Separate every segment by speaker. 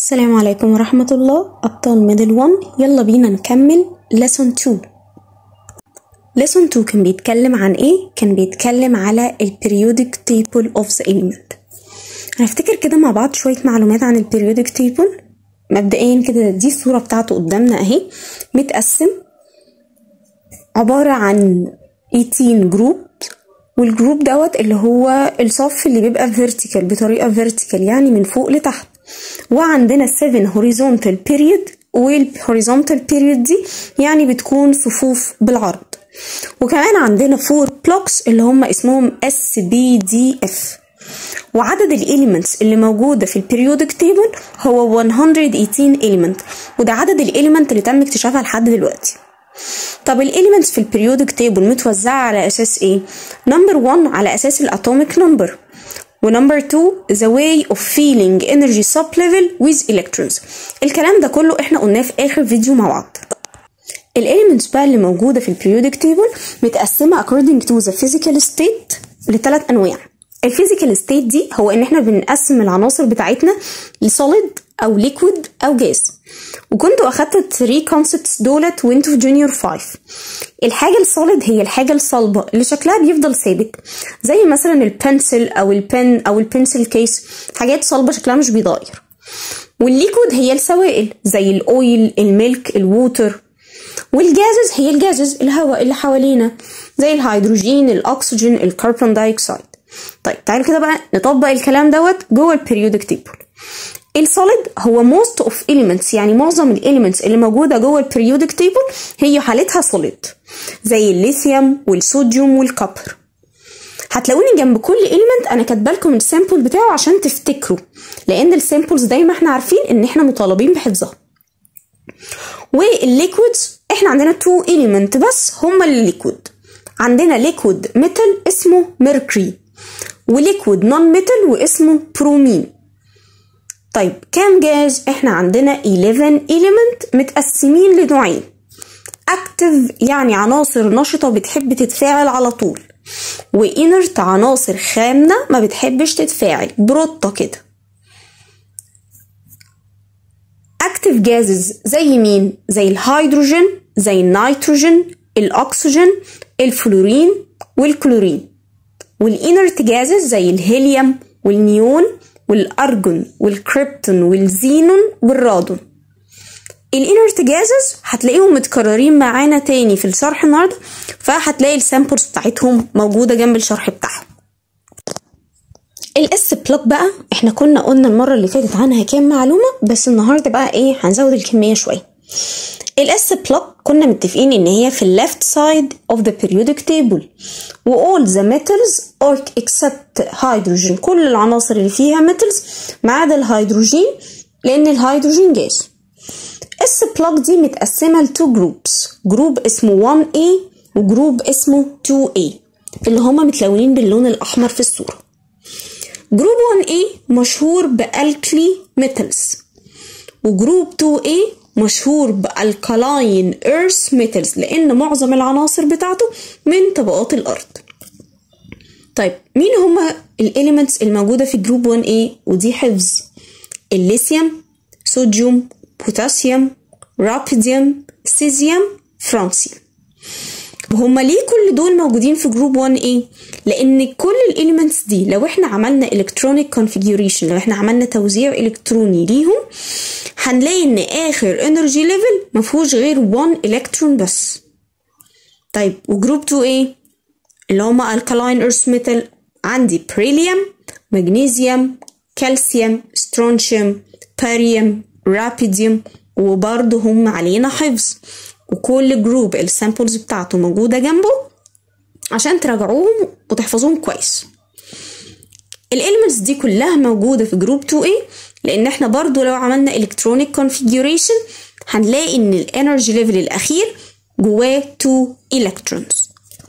Speaker 1: السلام عليكم ورحمة الله أبطال ميدل 1 يلا بينا نكمل lesson 2 lesson 2 كان بيتكلم عن إيه؟ كان بيتكلم على ال periodic table of the element هنفتكر كده مع بعض شوية معلومات عن ال periodic table مبدئيا كده دي الصورة بتاعته قدامنا أهي متقسم عبارة عن 18 جروب والجروب دوت اللي هو الصف اللي بيبقى vertical بطريقة vertical يعني من فوق لتحت وعندنا 7 horizontal period والhorizontal period دي يعني بتكون صفوف بالعرض وكمان عندنا 4 blocks اللي هم اسمهم S B D F وعدد الاليمنتس اللي موجودة في البريودك تيبل هو 118 element وده عدد الاليمنت اللي تم اكتشافها لحد دلوقتي طب الاليمنتس في البريودك تيبل متوزعة على اساس ايه؟ نمبر 1 على اساس الاتوميك نمبر ونمبر 2 the way of feeling energy sublevel with electrons الكلام ده كله احنا قلناه في اخر فيديو مع بعض الاليمنتس بقى اللي موجوده في البريودك تيبل متقسمه according to the physical state لثلاث انواع الفيزيكال ستيت دي هو ان احنا بنقسم العناصر بتاعتنا لسوليد او ليكويد او جاز وكنتوا اخدت الثري كونسبتس دولت وانتوا في جونيور 5 الحاجه السوليد هي الحاجه الصلبه اللي شكلها بيفضل ثابت زي مثلا البنسل او البن او البنسل كيس حاجات صلبه شكلها مش بيتغير والليكويد هي السوائل زي الاويل الميلك الووتر والجازز هي الجازز الهواء اللي حوالينا زي الهيدروجين الاكسجين الكربون دايوكسيد طيب تعالوا كده بقى نطبق الكلام دوت جوه البريودك تيبل السوليد هو most of elements يعني معظم الاليمنتس اللي موجوده جوه البريودك تيبل هي حالتها سوليد زي الليثيوم والصوديوم والكوبر هتلاقوني جنب كل element انا كاتبه لكم السامبل بتاعه عشان تفتكروا لان السامبلز دايما احنا عارفين ان احنا مطالبين بحفظها والليكويدز احنا عندنا تو element بس هما الليكويد عندنا ليكويد ميتال اسمه ميركوري وليكويد نون ميتال واسمه برومين طيب كام جاز احنا عندنا 11 element متقسمين لنوعين اكتف يعني عناصر نشطة بتحب تتفاعل على طول وانرت عناصر خامنة ما بتحبش تتفاعل بروتة كده اكتف جازز زي مين زي الهيدروجين زي النيتروجين الاكسجين الفلورين والكلورين والانرت جازز زي الهيليوم والنيون والارجون والكريبتون والزينون والرادون الانرت جازز هتلاقيهم متكررين معانا تاني في الشرح النهارده فهتلاقي السامبلز بتاعتهم موجوده جنب الشرح بتاعهم الاس بلوك بقى احنا كنا قلنا المره اللي فاتت عنها كام معلومه بس النهارده بقى ايه هنزود الكميه شويه الاس بلوك كنا متفقين ان هي في الليفت سايد of the periodic table و all the metals are except hydrogen كل العناصر اللي فيها metals ما عدا الهيدروجين لان الهيدروجين جاز اس بلوك دي متقسمه لتو جروبس جروب اسمه 1A وجروب اسمه 2A اللي هما متلونين باللون الاحمر في الصوره جروب 1A مشهور بالكلي metals وجروب 2A مشهور بالكالاين ايرث ميتالز لان معظم العناصر بتاعته من طبقات الارض طيب مين هما الاليمنتس الموجوده في جروب 1A ودي حفظ الليثيوم صوديوم بوتاسيوم رابيديوم سيزيوم فرانسيوم وهما ليه كل دول موجودين في جروب 1A لان كل الاليمنتس دي لو احنا عملنا الكترونيك كونفيجوريشن لو احنا عملنا توزيع الكتروني ليهم هنلاقي ان اخر انرجي ليفل مفهوش غير 1 الكترون بس طيب وجروب 2A اللي هما الكالاين ايرث ميتال عندي بريليوم مغنيسيوم كالسيوم سترونشيوم باريوم رابيديوم وبرضه هم علينا حفظ وكل جروب السامبلز بتاعته موجودة جنبه عشان تراجعوهم وتحفظوهم كويس الاليمنتس دي كلها موجودة في جروب 2A لان احنا برضو لو عملنا الكترونيك كونفيجوريشن هنلاقي ان الانرجي ليفل الاخير جواه 2 الكترونز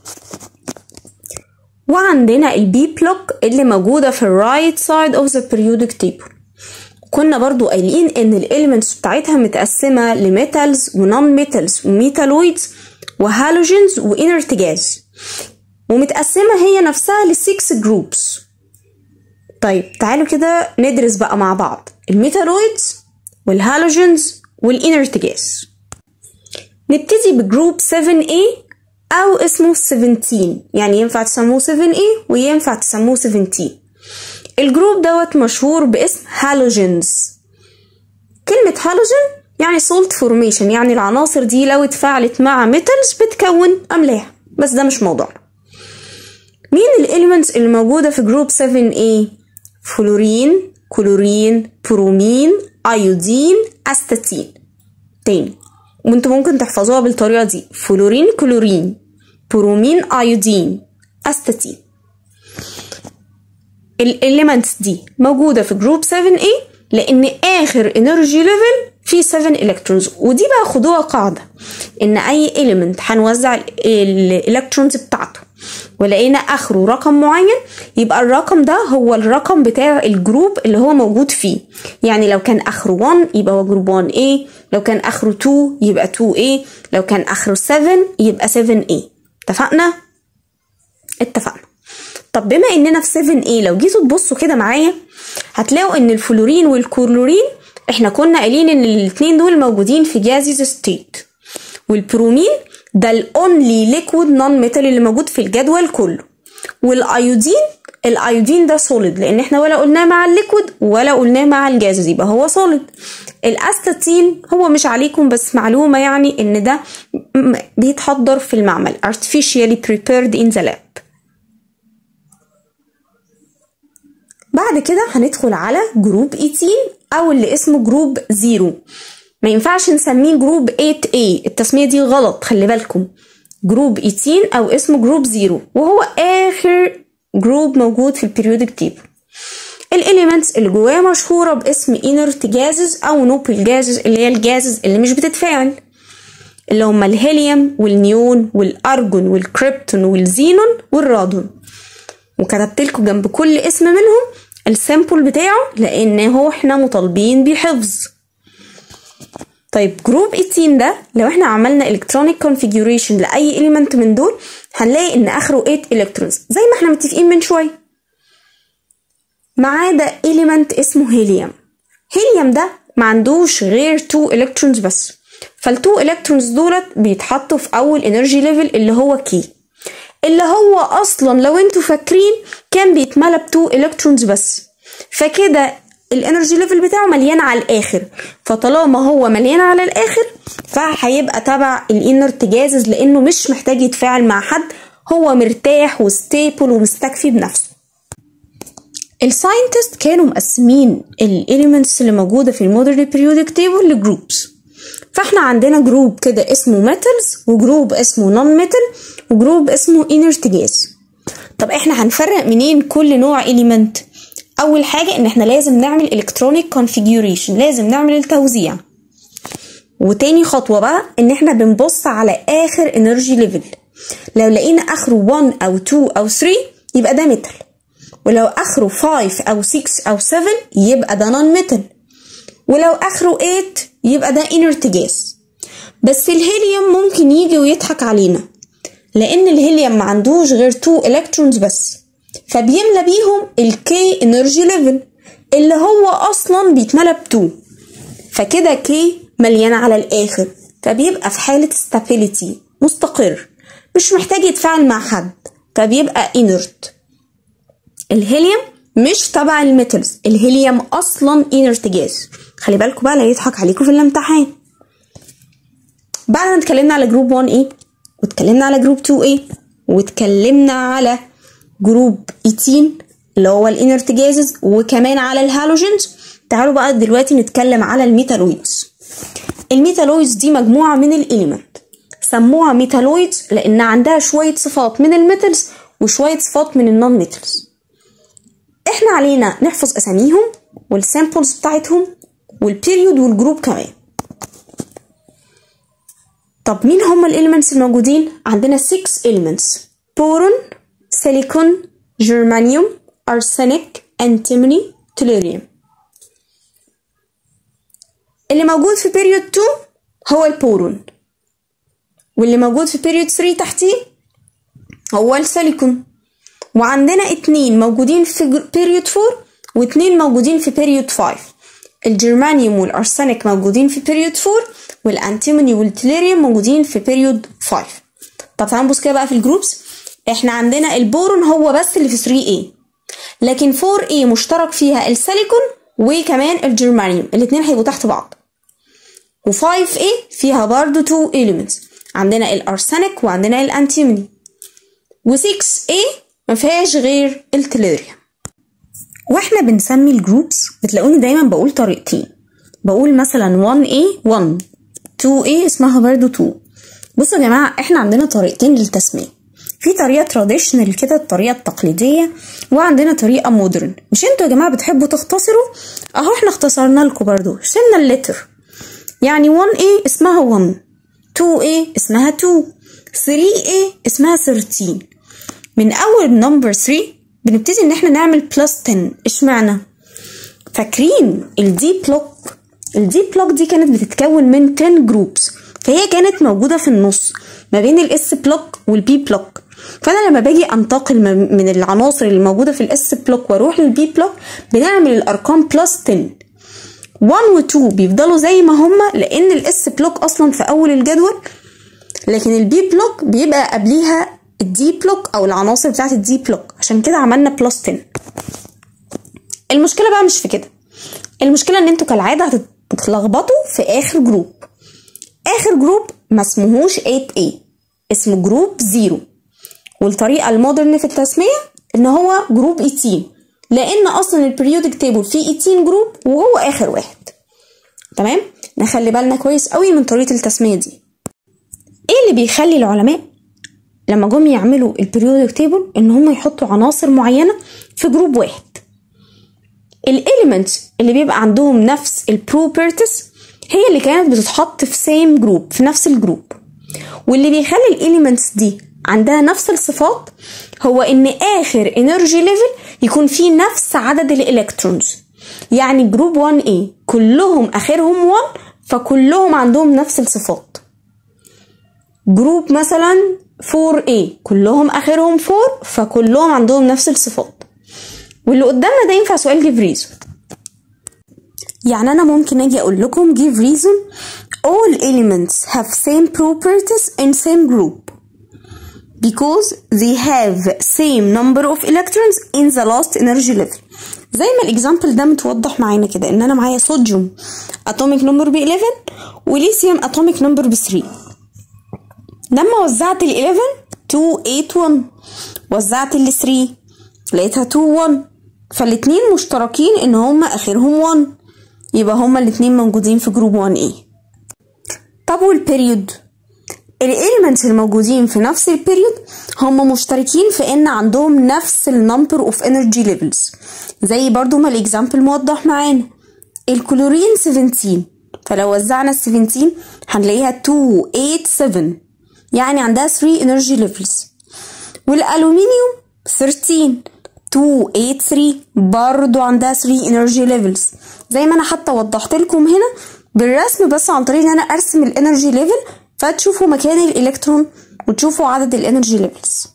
Speaker 1: وعندنا البي بلوك اللي موجودة في الرايت سايد اوف ذا periodic table كنا برضو قايلين ان الاليمنتس بتاعتها متقسمة لميتالز ونون ميتالز وميتالويدز وهالوجينز وانرت جاز ومتقسمة هي نفسها لسكس جروبس طيب تعالوا كده ندرس بقى مع بعض الميتالويدز والهالوجينز والinert gas نبتدي بجروب 7A أو اسمه 17 يعني ينفع تسموه 7A وينفع تسموه 17 الجروب دوت مشهور باسم هالوجينز كلمة هالوجين يعني سولت فورميشن يعني العناصر دي لو اتفاعلت مع ميتالز بتكون أملاح بس ده مش موضوعنا مين الاليمنتس اللي موجودة في جروب 7A فلورين كلورين برومين ايودين استاتين تاني وانتوا ممكن تحفظوها بالطريقة دي فلورين كلورين برومين ايودين استاتين الاليمنتس دي موجودة في جروب 7A لان اخر انرجي ليفل فيه 7 الكترونز ودي بقى خدوها قاعدة ان اي element هنوزع الالكترونز بتاعته ولقينا اخره رقم معين يبقى الرقم ده هو الرقم بتاع الجروب اللي هو موجود فيه يعني لو كان اخره 1 يبقى هو جروب 1 A لو كان اخره 2 يبقى 2 A لو كان اخره 7 يبقى 7 A اتفقنا اتفقنا طب بما اننا في 7 A لو جيتوا تبصوا كده معايا هتلاقوا ان الفلورين والكلورين احنا كنا قايلين ان الاتنين دول موجودين في جازيز ستيت والبرومين ده الاونلي ليكويد نون ميتال اللي موجود في الجدول كله والايودين الايودين ده سوليد لان احنا ولا قلناه مع الليكويد ولا قلناه مع الجازز يبقى هو سوليد الاستاتين هو مش عليكم بس معلومة يعني ان ده بيتحضر في المعمل artificially prepared in the lab بعد كده هندخل على جروب 18 او اللي اسمه جروب 0 ما ينفعش نسميه جروب 8A التسمية دي غلط خلي بالكم جروب 18 او اسمه جروب 0 وهو اخر جروب موجود في البريودك تيبل الاليمنتس اللي جواه مشهوره باسم inert gases او نوبل جازز اللي هي الجازز اللي مش بتتفاعل اللي هما الهيليوم والنيون والارجون والكريبتون والزينون والرادون وكتبت لكم جنب كل اسم منهم السامبل بتاعه لان هو احنا مطالبين بحفظ طيب جروب 18 ده لو احنا عملنا الكترونيك كونفيجوريشن لاي اليمنت من دول هنلاقي ان اخره 8 الكترونز زي ما احنا متفقين من شويه ما عدا اليمنت اسمه هيليوم هيليوم ده ما عندوش غير 2 الكترونز بس فال2 الكترونز دولت بيتحطوا في اول انرجي ليفل اللي هو كي اللي هو اصلا لو انتوا فاكرين كان بيتملى ب 2 الكترونز بس فكده الانرجي ليفل بتاعه مليان على الاخر فطالما هو مليان على الاخر فهيبقى تبع الانرت جازز لانه مش محتاج يتفاعل مع حد هو مرتاح وستيبل ومستكفي بنفسه الساينتست كانوا مقسمين الاليمنتس اللي موجوده في المودرن بيريودك تيبل لجروبس فاحنا عندنا جروب كده اسمه ميتالز وجروب اسمه نون ميتال وجروب اسمه انرت جاز طب احنا هنفرق منين كل نوع اليمنت اول حاجه ان احنا لازم نعمل الكترونيك كونفيجوريشن لازم نعمل التوزيع وتاني خطوه بقى ان احنا بنبص على اخر انرجي ليفل لو لقينا اخره 1 او 2 او 3 يبقى ده ميتال ولو اخره 5 او 6 او 7 يبقى ده نون ميتال ولو اخره 8 يبقى ده انرت جاز بس الهيليوم ممكن يجي ويضحك علينا لان الهيليوم ما عندوش غير 2 الكترونز بس فبيملى بيهم الكي انرجي ليفل اللي هو اصلا بيتملى ب 2 فكده كي مليان على الاخر فبيبقى في حالة stability مستقر مش محتاج يتفاعل مع حد فبيبقى inert الهيليوم مش تبع الميتالز الهيليوم اصلا inert جاز خلي بالكم بقى لا يضحك عليكم في الامتحان بعد ما اتكلمنا على جروب 1 a واتكلمنا على جروب 2 a واتكلمنا على جروب 18 اللي هو الانرت جازز وكمان على الهالوجينز تعالوا بقى دلوقتي نتكلم على الميتالويدز الميتالويدز دي مجموعة من الإليمنت سموها ميتالويدز لأن عندها شوية صفات من الميتالز وشوية صفات من النون ميتالز احنا علينا نحفظ أساميهم والسامبلز بتاعتهم والبيريود والجروب كمان طب مين هم الإليمنتس الموجودين؟ عندنا 6 إليمنتس بورون سيليكون جرمانيوم أرسنك أنتيموني توليريوم اللي موجود في بيريود 2 هو البورون واللي موجود في بيريود 3 تحتيه هو السيليكون وعندنا اتنين موجودين في بيريود 4 واتنين موجودين في بيريود 5 الجرمانيوم والارسنك موجودين في بيريود 4 والانتيموني والتليريوم موجودين في بيريود 5 طب تعالوا نبص كده بقى في الجروبس احنا عندنا البورون هو بس اللي في 3A لكن 4A مشترك فيها السيليكون وكمان الجرمانيوم الاتنين هيبقوا تحت بعض و5A فيها برضو 2 elements عندنا الارسنك وعندنا الانتيموني و6A ما فيهاش غير التليريوم واحنا بنسمي الجروبس بتلاقوني دايما بقول طريقتين بقول مثلا 1A 1 2A اسمها برضو 2 بصوا يا جماعة احنا عندنا طريقتين للتسمية في طريقة تراديشنال كده الطريقة التقليدية وعندنا طريقة مودرن مش انتوا يا جماعة بتحبوا تختصروا اهو احنا اختصرنا لكم برضو شلنا اللتر يعني 1A اسمها 1 2A اسمها 2 3A اسمها 13 من اول نمبر 3 بنبتدي ان احنا نعمل بلس 10 اشمعنى فاكرين الدي بلوك الدي بلوك دي كانت بتتكون من 10 جروبس فهي كانت موجودة في النص ما بين الاس بلوك والبي بلوك فانا لما باجي انتقل من العناصر اللي موجودة في الاس بلوك واروح للبي بلوك بنعمل الارقام بلس 10 1 و 2 بيفضلوا زي ما هما لان الاس بلوك اصلا في اول الجدول لكن البي بلوك بيبقى قبليها الدي بلوك او العناصر بتاعت الدي بلوك عشان كده عملنا بلس 10 المشكله بقى مش في كده المشكله ان انتوا كالعاده هتتلخبطوا في اخر جروب اخر جروب ما اسمهوش 8A اسمه جروب 0 والطريقه المودرن في التسميه ان هو جروب 18 لان اصلا البريودك تيبل فيه 18 جروب وهو اخر واحد تمام نخلي بالنا كويس قوي من طريقه التسميه دي ايه اللي بيخلي العلماء لما جم يعملوا البريودك تيبل ان هم يحطوا عناصر معينه في جروب واحد الاليمنتس اللي بيبقى عندهم نفس البروبرتيز هي اللي كانت بتتحط في سيم جروب في نفس الجروب واللي بيخلي الاليمنتس دي عندها نفس الصفات هو ان اخر انرجي ليفل يكون فيه نفس عدد الالكترونز يعني جروب 1A كلهم اخرهم 1 فكلهم عندهم نفس الصفات جروب مثلا 4A كلهم اخرهم 4 فكلهم عندهم نفس الصفات واللي قدامنا ده ينفع سؤال give reason يعني انا ممكن اجي اقول لكم give reason all elements have same properties in same group because they have same number of electrons in the last energy level زي ما الاكزامبل ده متوضح معانا كده ان انا معايا صوديوم اتوميك نمبر ب 11 وليثيوم اتوميك نمبر ب 3 لما وزعت ال 11 2 8 1 وزعت ال 3 لقيتها 2 1 فالاتنين مشتركين ان هما اخرهم 1 يبقى هما الاتنين موجودين في جروب 1A طب والبيريود الاليمنتس الموجودين في نفس البيريود هم مشتركين في ان عندهم نفس النمبر اوف انرجي ليفلز زي برضو ما الاكزامبل موضح معانا الكلورين 17 فلو وزعنا ال 17 هنلاقيها 287 يعني عندها 3 انرجي ليفلز والالومنيوم 13 283 برضو عندها 3 انرجي ليفلز زي ما انا حتى وضحت لكم هنا بالرسم بس عن طريق ان انا ارسم الانرجي ليفل فتشوفوا مكان الالكترون وتشوفوا عدد الانرجي ليفلز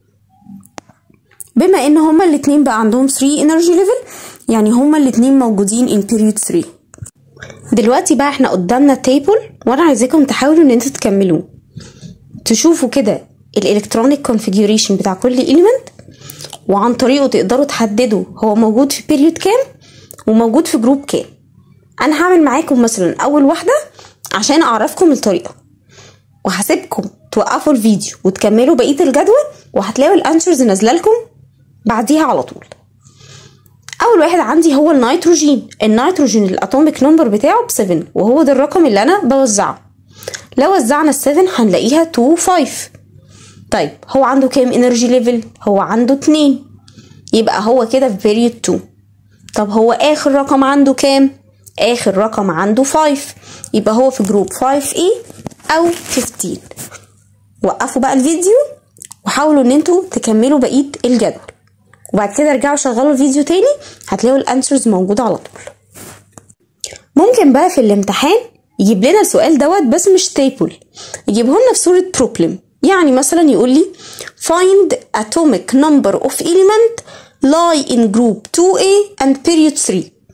Speaker 1: بما ان هما الاتنين بقى عندهم 3 انرجي ليفل يعني هما الاتنين موجودين in period 3 دلوقتي بقى احنا قدامنا تيبل وانا عايزاكم تحاولوا ان انتوا تكملوه تشوفوا كده الالكترونيك كونفيجوريشن بتاع كل element وعن طريقه تقدروا تحددوا هو موجود في بيريود كام وموجود في جروب كام انا هعمل معاكم مثلا اول واحده عشان اعرفكم الطريقه وهسيبكم توقفوا الفيديو وتكملوا بقيه الجدول وهتلاقوا الانسرز نازله لكم بعديها على طول اول واحد عندي هو النيتروجين النيتروجين الاتوميك نمبر بتاعه ب 7 وهو ده الرقم اللي انا بوزعه لو وزعنا ال 7 هنلاقيها 2 5 طيب هو عنده كام انرجي ليفل هو عنده 2 يبقى هو كده في بيريود 2 طب هو اخر رقم عنده كام اخر رقم عنده 5 يبقى هو في جروب 5 اي او 15 وقفوا بقى الفيديو وحاولوا ان انتوا تكملوا بقيه الجدول وبعد كده ارجعوا شغلوا الفيديو تاني هتلاقوا الانسرز موجوده على طول ممكن بقى في الامتحان يجيب لنا السؤال دوت بس مش تيبل يجيبه لنا في صوره بروبلم يعني مثلا يقول لي find atomic number of element lie in group 2A and period 3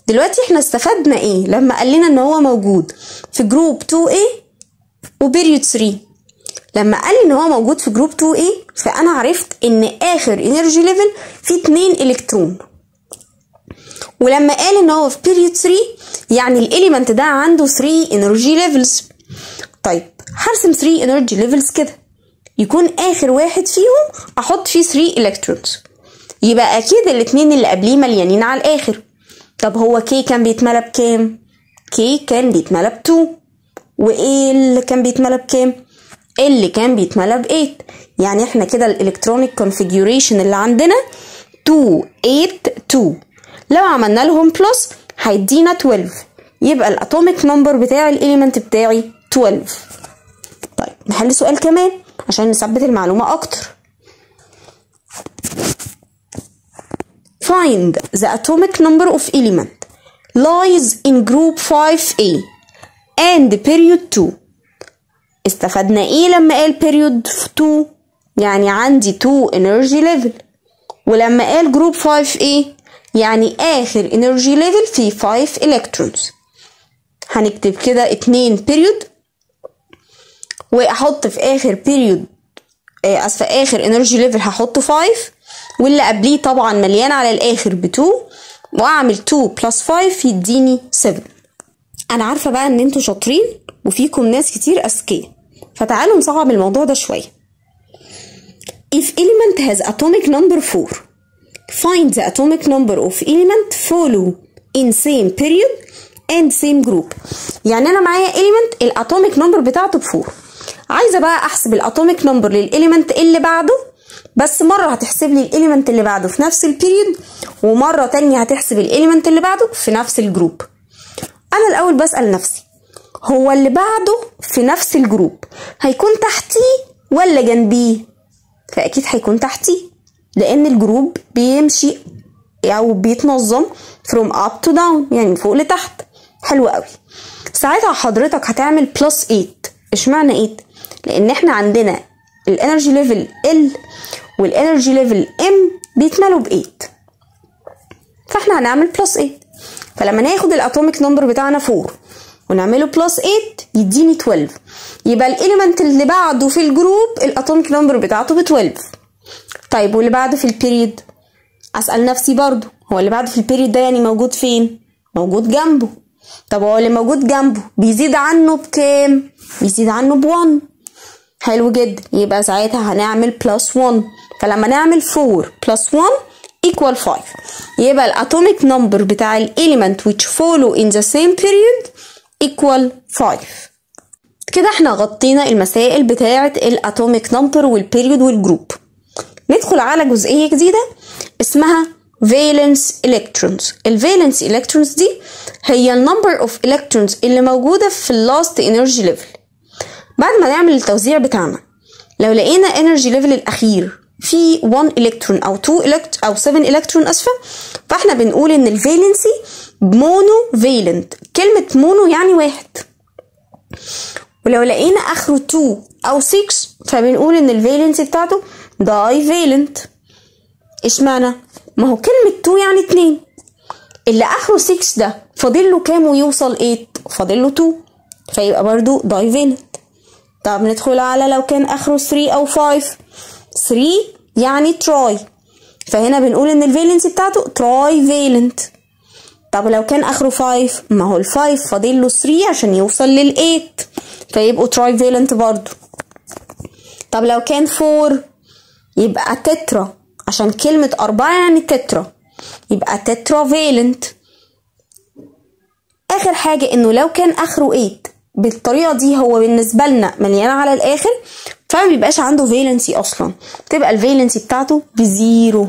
Speaker 1: دلوقتي احنا استفدنا ايه لما قال لنا ان هو موجود في جروب 2A وبيريود 3 لما قال ان هو موجود في جروب 2A فانا عرفت ان اخر انرجي ليفل فيه 2 الكترون ولما قال ان هو في بيريود 3 يعني الاليمنت ده عنده 3 انرجي ليفلز طيب هرسم 3 انرجي ليفلز كده يكون اخر واحد فيهم احط فيه 3 الكترونز يبقى اكيد الاتنين اللي قبليه مليانين على الاخر طب هو كي كان بيتملى بكام كي كان بيتملى ب 2 وايه اللي كان بيتملى بكام اللي كان بيتملى ب 8 يعني احنا كده الالكترونيك كونفيجوريشن اللي عندنا 2 8 2 لو عملنا لهم بلس هيدينا 12 يبقى الاتوميك نمبر بتاع الاليمنت بتاعي 12 طيب نحل سؤال كمان عشان نثبت المعلومة أكتر Find the atomic number of element lies in group 5A and period 2 استفدنا ايه لما قال period 2 يعني عندي 2 energy level ولما قال group 5A يعني آخر energy level فيه 5 electrons هنكتب كده 2 period واحط في اخر بيريود اسفه اخر انرجي ليفل هحط 5 واللي قبليه طبعا مليان على الاخر ب 2 واعمل 2 بلس 5 يديني 7 انا عارفه بقى ان انتوا شاطرين وفيكم ناس كتير اذكياء فتعالوا نصعب الموضوع ده شويه if element has atomic number 4 find the atomic number of element follow in same period and same group يعني انا معايا element الاتوميك نمبر بتاعته ب 4 عايزه بقى احسب الاتوميك نمبر للاليمنت اللي بعده بس مرة هتحسب لي الاليمنت اللي بعده في نفس البيريود ومرة تانية هتحسب الاليمنت اللي بعده في نفس الجروب انا الاول بسأل نفسي هو اللي بعده في نفس الجروب هيكون تحتيه ولا جنبيه فاكيد هيكون تحتيه لان الجروب بيمشي او بيتنظم from up to down يعني من فوق لتحت حلو قوي ساعتها حضرتك هتعمل بلس 8 اشمعنى 8 لان احنا عندنا الانرجي ليفل ال والانرجي ليفل ام بيتملوا ب 8 فاحنا هنعمل بلس 8 فلما ناخد الاتوميك نمبر بتاعنا 4 ونعمله بلس 8 يديني 12 يبقى الاليمنت اللي بعده في الجروب الاتوميك نمبر بتاعته ب 12 طيب واللي بعده في البيريد اسال نفسي برضو هو اللي بعده في البيريد ده يعني موجود فين موجود جنبه طب هو اللي موجود جنبه بيزيد عنه بكام بيزيد عنه ب 1 حلو جدا يبقى ساعتها هنعمل بلس 1 فلما نعمل 4 بلس 1 equal 5 يبقى الاتوميك نمبر بتاع الاليمنت which follow in the same period equal 5 كده احنا غطينا المسائل بتاعة الاتوميك نمبر والبيريود والجروب ندخل على جزئية جديدة اسمها valence electrons الفالنس electrons دي هي النمبر اوف electrons اللي موجودة في اللاست energy level بعد ما نعمل التوزيع بتاعنا لو لقينا energy level الأخير في 1 الكترون او 2 الكترون او 7 الكترون اسفه فاحنا بنقول ان الفالنسي مونو فالنت كلمه مونو يعني واحد ولو لقينا اخره 2 او 6 فبنقول ان الفالنسي بتاعته داي فالنت اشمعنى ما هو كلمه 2 يعني 2 اللي اخره 6 ده فاضل له كام ويوصل 8 فاضل له 2 فيبقى برضو داي فالنت طب ندخل على لو كان اخره 3 او 5 3 يعني تراي فهنا بنقول ان الفالنسي بتاعته تراي فالنت طب لو كان اخره 5 ما هو ال5 فاضل له 3 عشان يوصل لل8 فيبقوا تراي فالنت برضو طب لو كان 4 يبقى تترا عشان كلمة أربعة يعني تترا يبقى تترا فالنت آخر حاجة إنه لو كان آخره 8 بالطريقة دي هو بالنسبة لنا مليان على الآخر فما بيبقاش عنده فالنسي اصلا تبقى الفالنسي بتاعته بزيرو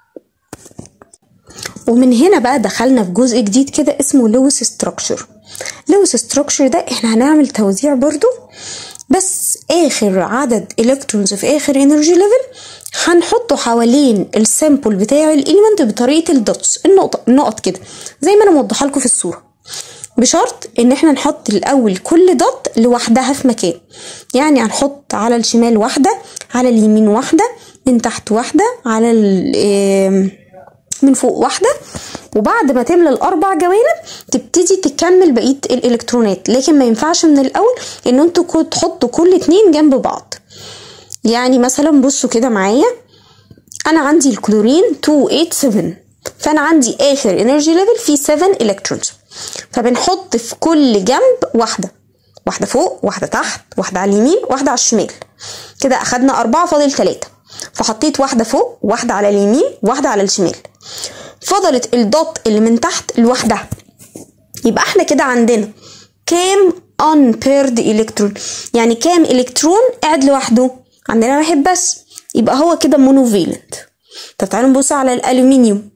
Speaker 1: ومن هنا بقى دخلنا في جزء جديد كده اسمه لويس ستراكشر لويس ستراكشر ده احنا هنعمل توزيع برضو بس اخر عدد الكترونز في اخر انرجي ليفل هنحطه حوالين السامبل بتاع الاليمنت بطريقه الدوتس النقطه النقط كده زي ما انا موضحه لكم في الصوره بشرط ان احنا نحط الاول كل دوت لوحدها في مكان يعني هنحط على الشمال واحده على اليمين واحده من تحت واحده على من فوق واحده وبعد ما تملى الاربع جوانب تبتدي تكمل بقيه الالكترونات لكن ما ينفعش من الاول ان انتوا تحطوا كل اتنين جنب بعض يعني مثلا بصوا كده معايا انا عندي الكلورين 287 فانا عندي اخر انرجي ليفل فيه 7 الكترونز فبنحط في كل جنب واحده واحده فوق واحده تحت واحده على اليمين واحده على الشمال كده اخدنا أربعة فاضل ثلاثة فحطيت واحدة فوق واحدة على اليمين واحدة على الشمال فضلت الدوت اللي من تحت لوحدها يبقى احنا كده عندنا كام unpaired الكترون يعني كام الكترون قاعد لوحده عندنا واحد بس يبقى هو كده مونوفيلنت طب تعالوا نبص على الالومنيوم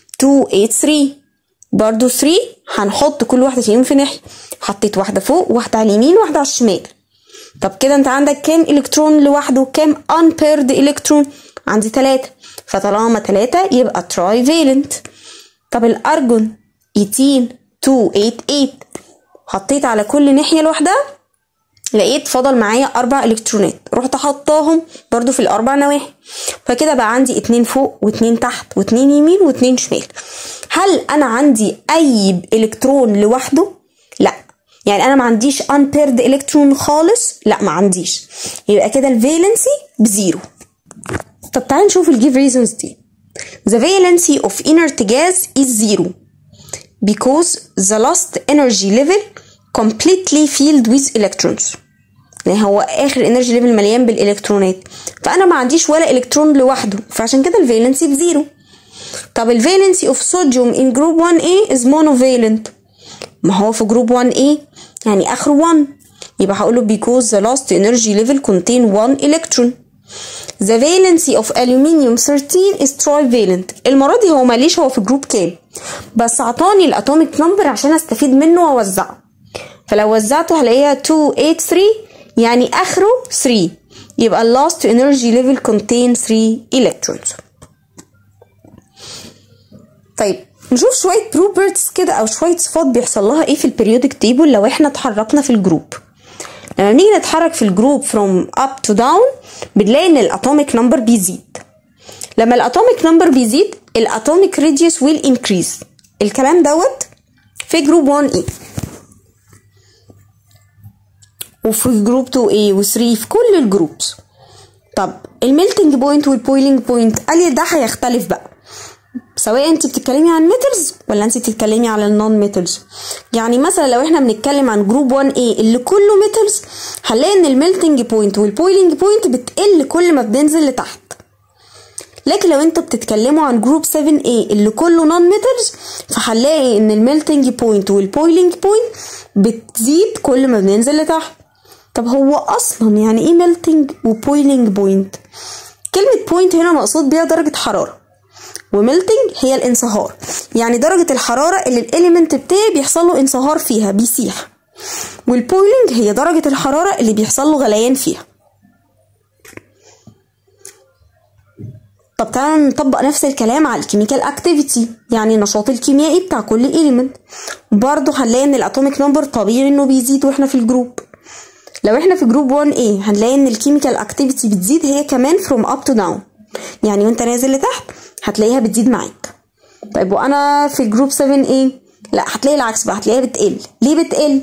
Speaker 1: 283 برضو 3 هنحط كل واحدة فيهم في ناحية حطيت واحدة فوق واحدة على اليمين واحدة على الشمال طب كده انت عندك كام الكترون لوحده كام unpaired الكترون عندي تلاتة فطالما تلاتة يبقى تراي فالنت طب الارجون 18 288 حطيت على كل ناحية لوحدها لقيت فضل معايا اربع الكترونات رحت حطاهم برضو في الاربع نواحي فكده بقى عندي اتنين فوق واتنين تحت واتنين يمين واتنين شمال هل انا عندي اي الكترون لوحده لا يعني انا ما عنديش unpaired الكترون خالص لا ما عنديش يبقى كده الفالنسي بزيرو طب تعال نشوف الجيف ريزونز دي the valency of inert gas is zero because the last energy level completely filled with electrons يعني هو اخر انرجي ليفل مليان بالالكترونات فانا ما عنديش ولا الكترون لوحده فعشان كده الفالنسي بزيرو طب الفالنسي of sodium in group 1A is monovalent ما هو في جروب 1A يعني اخره 1 يبقى هقوله because the last energy level contain 1 electron the valency of aluminium 13 is trivalent المرة دي هو ماليش هو في جروب كام بس عطاني الاتوميك نمبر عشان استفيد منه واوزعه فلو وزعته هلاقيها 283 يعني اخره 3 يبقى ال last energy level contain 3 electrons طيب نشوف شوية بروبرتس كده أو شوية صفات بيحصل لها إيه في البريودك تيبل لو إحنا اتحركنا في الجروب لما نيجي نتحرك في الجروب from up to down بنلاقي إن الأتوميك نمبر بيزيد لما الأتوميك نمبر بيزيد الأتوميك راديوس will increase الكلام دوت في جروب 1 E وفي جروب 2 A و 3 في كل الجروبس طب الميلتنج بوينت والبويلنج بوينت قال لي ده هيختلف بقى سواء انت بتتكلمي عن ميتالز ولا انت بتتكلمي على النون ميتالز يعني مثلا لو احنا بنتكلم عن جروب 1 A اللي كله ميتالز هنلاقي ان الميلتنج بوينت والبويلنج بوينت بتقل كل ما بننزل لتحت لكن لو انتوا بتتكلموا عن جروب 7 A اللي كله نون ميتالز فهنلاقي ان الميلتنج بوينت والبويلنج بوينت بتزيد كل ما بننزل لتحت طب هو اصلا يعني ايه ميلتنج وبويلنج بوينت كلمة بوينت هنا مقصود بيها درجة حرارة وميلتنج هي الانصهار يعني درجة الحرارة اللي الاليمنت بتاعي بيحصل له انصهار فيها بيسيح والبويلنج هي درجة الحرارة اللي بيحصل له غليان فيها طب تعالى نطبق نفس الكلام على الكيميكال اكتيفيتي يعني النشاط الكيميائي بتاع كل اليمنت برضه هنلاقي ان الاتوميك نمبر طبيعي انه بيزيد واحنا في الجروب لو احنا في جروب 1 A هنلاقي ان الكيميكال اكتيفيتي بتزيد هي كمان from up to down يعني وانت نازل لتحت هتلاقيها بتزيد معاك طيب وانا في جروب 7 A لا هتلاقي العكس بقى هتلاقيها بتقل ليه بتقل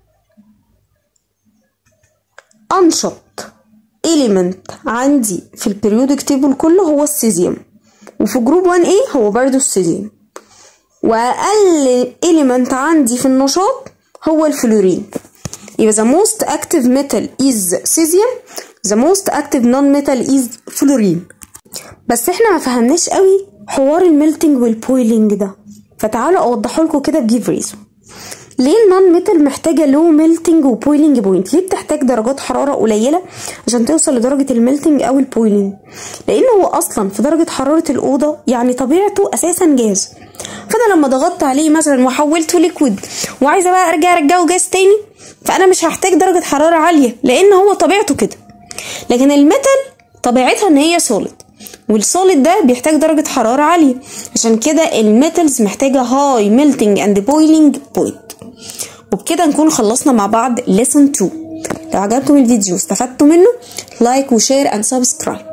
Speaker 1: انشط element عندي في البريودك تيبل كله هو السيزيوم وفي جروب 1 A هو برضو السيزيوم واقل element عندي في النشاط هو الفلورين يبقى the most active metal is cesium the most active non-metal is fluorine بس احنا ما فهمناش قوي حوار الميلتنج والبويلنج ده فتعالوا اوضحه لكم كده بجيف ريزون ليه النون ميتال محتاجه لو ميلتنج وبويلنج بوينت ليه بتحتاج درجات حراره قليله عشان توصل لدرجه الميلتنج او البويلنج لان هو اصلا في درجه حراره الاوضه يعني طبيعته اساسا جاز فانا لما ضغطت عليه مثلا وحولته ليكويد وعايزه بقى ارجع ارجعه جاز تاني فانا مش هحتاج درجه حراره عاليه لان هو طبيعته كده لكن الميتال طبيعتها ان هي سوليد والسوليد ده بيحتاج درجة حرارة عالية عشان كده الميتالز محتاجة هاي ميلتنج اند بويلنج بوينت وبكده نكون خلصنا مع بعض lesson 2 لو عجبكم الفيديو استفدتوا منه لايك وشير اند سبسكرايب